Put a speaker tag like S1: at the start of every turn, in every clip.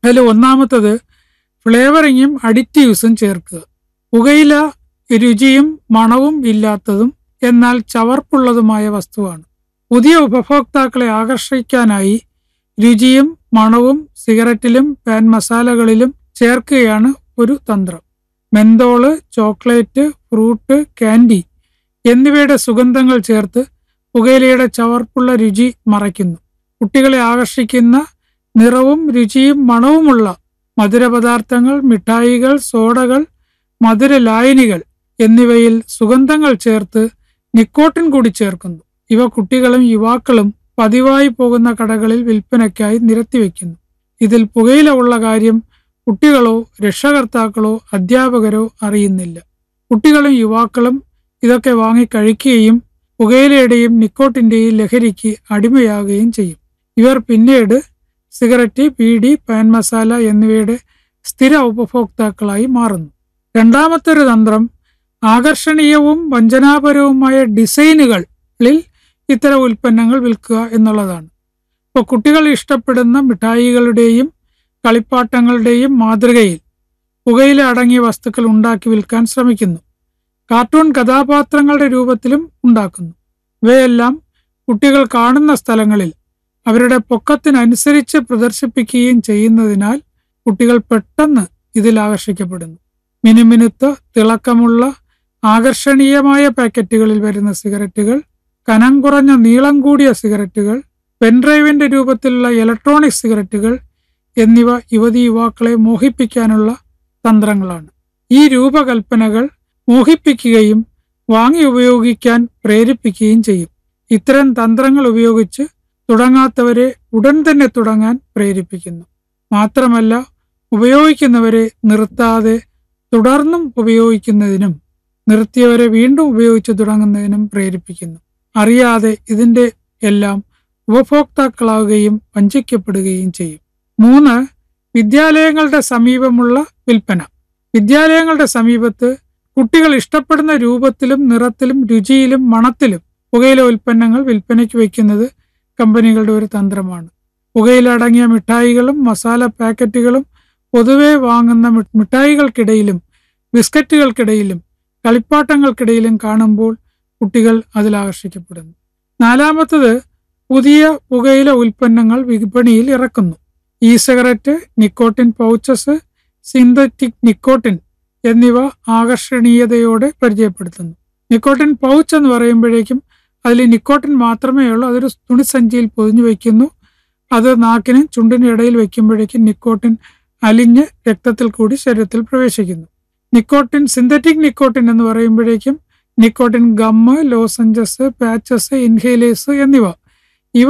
S1: അതിൽ ഒന്നാമത്തത് ഫ്ലേവറിങ്ങും അഡിറ്റീവ്സും ചേർക്കുക പുകയില രുചിയും മണവും ഇല്ലാത്തതും എന്നാൽ ചവർപ്പുള്ളതുമായ വസ്തുവാണ് പുതിയ ഉപഭോക്താക്കളെ ആകർഷിക്കാനായി രുചിയും മണവും സിഗരറ്റിലും പാൻ മസാലകളിലും ചേർക്കുകയാണ് ഒരു തന്ത്രം മെന്തോള് ചോക്ലേറ്റ് ഫ്രൂട്ട് കാൻഡി എന്നിവയുടെ സുഗന്ധങ്ങൾ ചേർത്ത് പുകയിലയുടെ ചവർപ്പുള്ള രുചി മറയ്ക്കുന്നു കുട്ടികളെ ആകർഷിക്കുന്ന നിറവും രുചിയും മണവുമുള്ള മധുരപദാർത്ഥങ്ങൾ മിഠായികൾ സോഡകൾ മധുര ലായനികൾ എന്നിവയിൽ സുഗന്ധങ്ങൾ ചേർത്ത് നിക്കോട്ടിൻ കൂടി ചേർക്കുന്നു ഇവ കുട്ടികളും യുവാക്കളും പതിവായി പോകുന്ന കടകളിൽ വിൽപ്പനയ്ക്കായി നിരത്തിവെക്കുന്നു ഇതിൽ പുകയില ഉള്ള കാര്യം കുട്ടികളോ രക്ഷകർത്താക്കളോ അധ്യാപകരോ അറിയുന്നില്ല കുട്ടികളും യുവാക്കളും ഇതൊക്കെ വാങ്ങി കഴിക്കുകയും പുകയിലയുടെയും നിക്കോട്ടിന്റെയും ലഹരിക്ക് അടിമയാകുകയും ചെയ്യും ഇവർ പിന്നീട് സിഗരറ്റ് ബീഡി പാൻ മസാല എന്നിവയുടെ സ്ഥിര ഉപഭോക്താക്കളായി മാറുന്നു രണ്ടാമത്തെ ഒരു തന്ത്രം ആകർഷണീയവും വഞ്ചനാപരവുമായ ഡിസൈനുകളിൽ ഇത്തരം ഉൽപ്പന്നങ്ങൾ വിൽക്കുക എന്നുള്ളതാണ് ഇപ്പോൾ കുട്ടികൾ ഇഷ്ടപ്പെടുന്ന മിഠായികളുടെയും കളിപ്പാട്ടങ്ങളുടെയും മാതൃകയിൽ പുകയില അടങ്ങിയ വസ്തുക്കൾ ഉണ്ടാക്കി വിൽക്കാൻ ശ്രമിക്കുന്നു കാർട്ടൂൺ കഥാപാത്രങ്ങളുടെ രൂപത്തിലും ഉണ്ടാക്കുന്നു ഇവയെല്ലാം കുട്ടികൾ കാണുന്ന സ്ഥലങ്ങളിൽ അവരുടെ പൊക്കത്തിനനുസരിച്ച് പ്രദർശിപ്പിക്കുകയും ചെയ്യുന്നതിനാൽ കുട്ടികൾ പെട്ടെന്ന് ഇതിൽ ആകർഷിക്കപ്പെടുന്നു മിനുമിനുത്ത തിളക്കമുള്ള ആകർഷണീയമായ പാക്കറ്റുകളിൽ വരുന്ന സിഗരറ്റുകൾ കനം കുറഞ്ഞ നീളം കൂടിയ സിഗരറ്റുകൾ പെൻഡ്രൈവിന്റെ രൂപത്തിലുള്ള ഇലക്ട്രോണിക് സിഗരറ്റുകൾ എന്നിവ യുവതി യുവാക്കളെ മോഹിപ്പിക്കാനുള്ള തന്ത്രങ്ങളാണ് ഈ രൂപകൽപ്പനകൾ മോഹിപ്പിക്കുകയും വാങ്ങി ഉപയോഗിക്കാൻ പ്രേരിപ്പിക്കുകയും ചെയ്യും ഇത്തരം തന്ത്രങ്ങൾ ഉപയോഗിച്ച് തുടങ്ങാത്തവരെ ഉടൻ തന്നെ തുടങ്ങാൻ പ്രേരിപ്പിക്കുന്നു മാത്രമല്ല ഉപയോഗിക്കുന്നവരെ നിർത്താതെ തുടർന്നും ഉപയോഗിക്കുന്നതിനും നിർത്തിയവരെ വീണ്ടും ഉപയോഗിച്ച് തുടങ്ങുന്നതിനും പ്രേരിപ്പിക്കുന്നു അറിയാതെ ഇതിന്റെ എല്ലാം ഉപഭോക്താക്കളാവുകയും വഞ്ചിക്കപ്പെടുകയും ചെയ്യും മൂന്ന് വിദ്യാലയങ്ങളുടെ സമീപമുള്ള വിൽപ്പന വിദ്യാലയങ്ങളുടെ സമീപത്ത് കുട്ടികൾ ഇഷ്ടപ്പെടുന്ന രൂപത്തിലും നിറത്തിലും രുചിയിലും മണത്തിലും പുകയില ഉൽപ്പന്നങ്ങൾ വിൽപ്പനയ്ക്ക് വയ്ക്കുന്നത് കമ്പനികളുടെ ഒരു തന്ത്രമാണ് പുകയില അടങ്ങിയ മിഠായികളും മസാല പാക്കറ്റുകളും പൊതുവെ വാങ്ങുന്ന മി- മിഠായികൾക്കിടയിലും ബിസ്ക്കറ്റുകൾക്കിടയിലും കളിപ്പാട്ടങ്ങൾക്കിടയിലും കാണുമ്പോൾ കുട്ടികൾ അതിൽ ആകർഷിക്കപ്പെടുന്നു നാലാമത്തത് പുതിയ പുകയില ഉൽപ്പന്നങ്ങൾ വിപണിയിൽ ഇറക്കുന്നു e cigarette nicotine pouches synthetic nicotine എന്നിവ ആകർഷണീയതയോടെ പരിചയപ്പെടുത്തുന്നു നിക്കോട്ടിൻ പൗച്ച് എന്ന് പറയുമ്പോഴേക്കും അതിൽ നിക്കോട്ടിൻ മാത്രമേ ഉള്ളൂ അതൊരു തുണിസഞ്ചിയിൽ പൊതിഞ്ഞു വയ്ക്കുന്നു അത് നാക്കിനും ചുണ്ടിനും ഇടയിൽ വയ്ക്കുമ്പോഴേക്കും നിക്കോട്ടിൻ അലിഞ്ഞ് രക്തത്തിൽ കൂടി ശരീരത്തിൽ പ്രവേശിക്കുന്നു നിക്കോട്ടിൻ സിന്തറ്റിക് നിക്കോട്ടിൻ എന്ന് പറയുമ്പോഴേക്കും nicotine gum lozenges patches inhalers എന്നിവ ഇവ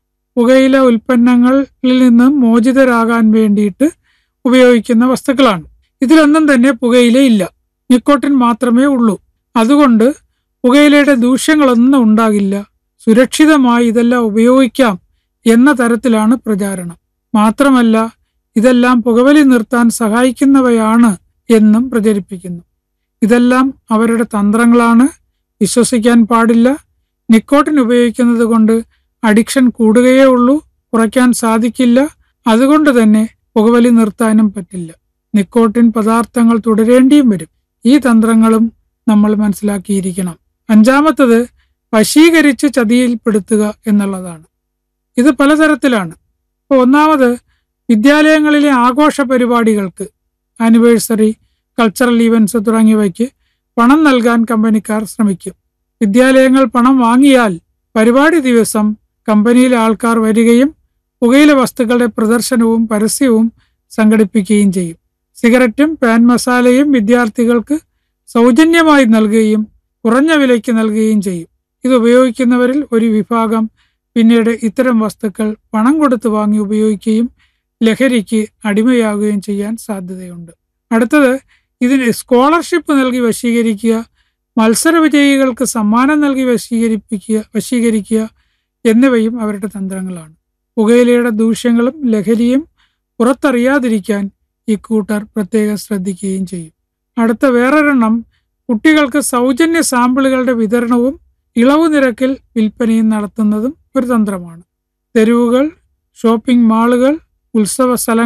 S1: പുകയില ഉൽപ്പന്നങ്ങളിൽ നിന്ന് മോചിതരാകാൻ വേണ്ടിയിട്ട് ഉപയോഗിക്കുന്ന വസ്തുക്കളാണ് ഇതിലൊന്നും തന്നെ പുകയില ഇല്ല നിക്കോട്ടിൻ മാത്രമേ ഉള്ളൂ അതുകൊണ്ട് പുകയിലയുടെ ദൂഷ്യങ്ങളൊന്നും ഉണ്ടാകില്ല സുരക്ഷിതമായി ഇതെല്ലാം ഉപയോഗിക്കാം എന്ന തരത്തിലാണ് പ്രചാരണം മാത്രമല്ല ഇതെല്ലാം പുകവലി നിർത്താൻ സഹായിക്കുന്നവയാണ് എന്നും പ്രചരിപ്പിക്കുന്നു ഇതെല്ലാം അവരുടെ തന്ത്രങ്ങളാണ് വിശ്വസിക്കാൻ പാടില്ല നിക്കോട്ടിൻ ഉപയോഗിക്കുന്നത് കൊണ്ട് അഡിക്ഷൻ കൂടുകയേ ഉള്ളൂ കുറയ്ക്കാൻ സാധിക്കില്ല അതുകൊണ്ട് തന്നെ പുകവലി നിർത്താനും പറ്റില്ല നിക്കോട്ടിൻ പദാർത്ഥങ്ങൾ തുടരേണ്ടിയും വരും ഈ തന്ത്രങ്ങളും നമ്മൾ മനസ്സിലാക്കിയിരിക്കണം അഞ്ചാമത്തത് വശീകരിച്ച് ചതിയിൽപ്പെടുത്തുക എന്നുള്ളതാണ് ഇത് പലതരത്തിലാണ് ഇപ്പോൾ ഒന്നാമത് വിദ്യാലയങ്ങളിലെ ആഘോഷ പരിപാടികൾക്ക് ആനിവേഴ്സറി കൾച്ചറൽ ഈവൻസ് തുടങ്ങിയവയ്ക്ക് പണം നൽകാൻ കമ്പനിക്കാർ ശ്രമിക്കും വിദ്യാലയങ്ങൾ പണം വാങ്ങിയാൽ പരിപാടി ദിവസം കമ്പനിയിലെ ആൾക്കാർ വരികയും പുകയില വസ്തുക്കളുടെ പ്രദർശനവും പരസ്യവും സംഘടിപ്പിക്കുകയും ചെയ്യും സിഗരറ്റും പാൻ മസാലയും വിദ്യാർത്ഥികൾക്ക് സൗജന്യമായി നൽകുകയും കുറഞ്ഞ വിലയ്ക്ക് നൽകുകയും ചെയ്യും ഇത് ഉപയോഗിക്കുന്നവരിൽ ഒരു വിഭാഗം പിന്നീട് ഇത്തരം വസ്തുക്കൾ പണം കൊടുത്ത് വാങ്ങി ഉപയോഗിക്കുകയും ലഹരിക്ക് അടിമയാകുകയും ചെയ്യാൻ സാധ്യതയുണ്ട് അടുത്തത് ഇതിന് സ്കോളർഷിപ്പ് നൽകി വശീകരിക്കുക മത്സര വിജയികൾക്ക് സമ്മാനം നൽകി വശീകരിപ്പിക്കുക വശീകരിക്കുക എന്നിവയും അവരുടെ തന്ത്രങ്ങളാണ് പുകയിലയുടെ ദൂഷ്യങ്ങളും ലഹരിയും പുറത്തറിയാതിരിക്കാൻ ഇക്കൂട്ടർ പ്രത്യേകം ശ്രദ്ധിക്കുകയും ചെയ്യും അടുത്ത വേറൊരെണ്ണം കുട്ടികൾക്ക് സൗജന്യ സാമ്പിളുകളുടെ വിതരണവും ഇളവ് നിരക്കിൽ വിൽപ്പനയും നടത്തുന്നതും ഒരു തന്ത്രമാണ് തെരുവുകൾ ഷോപ്പിംഗ് മാളുകൾ ഉത്സവ സ്ഥലങ്ങൾ